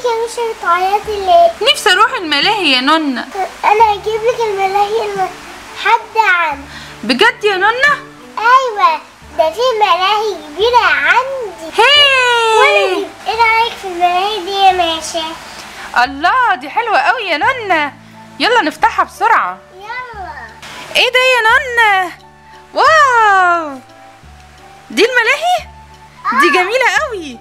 مالك يا مش بتعيطي ليه؟ نفسي اروح الملاهي يا نونا انا هجيب لك الملاهي الم... حد عن بجد يا نونا ايوه ده في ملاهي كبيرة عندي وانا هي اجيب ايه رايك في الملاهي دي يا ماشي؟ الله دي حلوة قوي يا نونا يلا نفتحها بسرعة يلا ايه ده يا نونا واو دي الملاهي دي جميلة قوي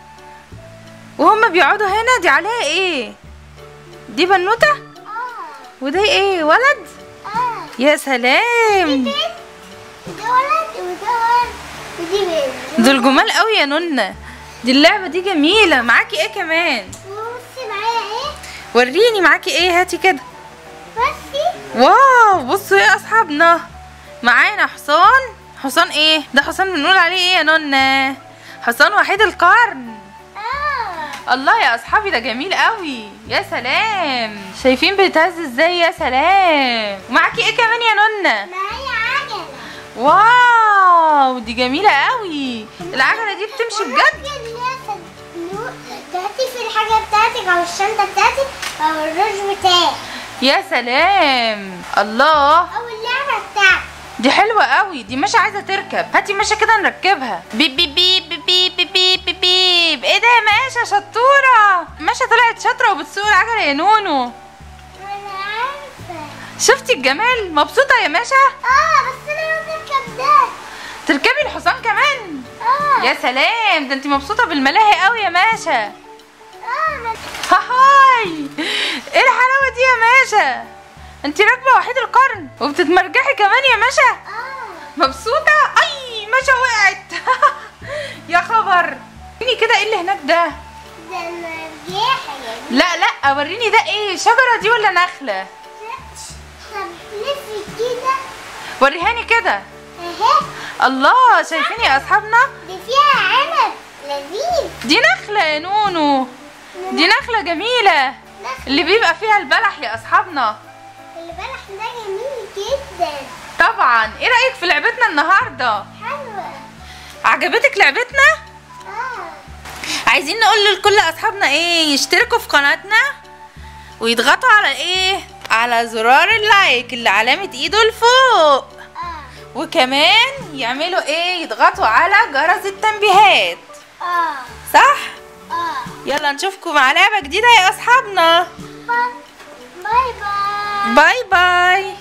وهما بيقعدوا هنا دي عليها ايه دي بنوتة اه وده ايه ولد اه يا سلام ده ولد وده ولد ودي بنت دول جمال قوي يا نونا دي اللعبة دي جميلة معاكي ايه كمان بصي معايا ايه؟ وريني معاكي ايه هاتي كده بصي واو بصوا ايه اصحابنا معانا حصان حصان ايه ده حصان بنقول عليه ايه يا نونا حصان وحيد القرن اه الله يا اصحابي ده جميل قوي يا سلام شايفين بيتهز ازاي يا سلام ومعاكي ايه كمان يا نونا معايا عجلة واو دي جميلة قوي العجلة دي بتمشي بجد ممكن ليها صندوق تحطي في الحاجة بتاعتك أو الشنطة بتاعتك أو الرز بتاعك يا سلام الله أو اللعبة بتاعتك دي حلوة قوي دي ماشة عايزة تركب هاتي ماشة كده نركبها بيب بيب بيب بيب بيب بيب بيب بيب بيب ايه ده يا ماشة شطورة ماشة طلعت شاطرة وبتسوق العجلة يا نونو أنا عارفة شفتي الجمال مبسوطة يا ماشة اه بس أنا عاوزة أركب ده تركبي الحصان كمان اه يا سلام ده انت مبسوطة بالملاهي قوي يا ماشة اه أنا هاي ايه الحلاوة دي يا ماشة انت راكبة وحيد القرن وبتتمرجحي كمان يا ماشة اه مبسوطة اي ماشة وقعت يا خبر وريني كده ايه اللي هناك ده ده مرجيحة يعني لا لا وريني ده ايه شجرة دي ولا نخلة طب لفي كده وريهاني كده اهي الله شايفين يا اصحابنا دي فيها عنب لذيذ دي نخلة يا نونو دي نخلة جميلة نخل اللي بيبقى فيها البلح يا اصحابنا اللي بالك ده جميل جدا طبعا ايه رأيك في لعبتنا النهاردة حلوة عجبتك لعبتنا اه عايزين نقول لكل اصحابنا ايه يشتركوا في قناتنا ويضغطوا على ايه على زرار اللايك اللي علامة ايده لفوق اه وكمان يعملوا ايه يضغطوا على جرس التنبيهات اه صح اه يلا نشوفكم مع لعبة جديدة يا اصحابنا باي باي باي باي باي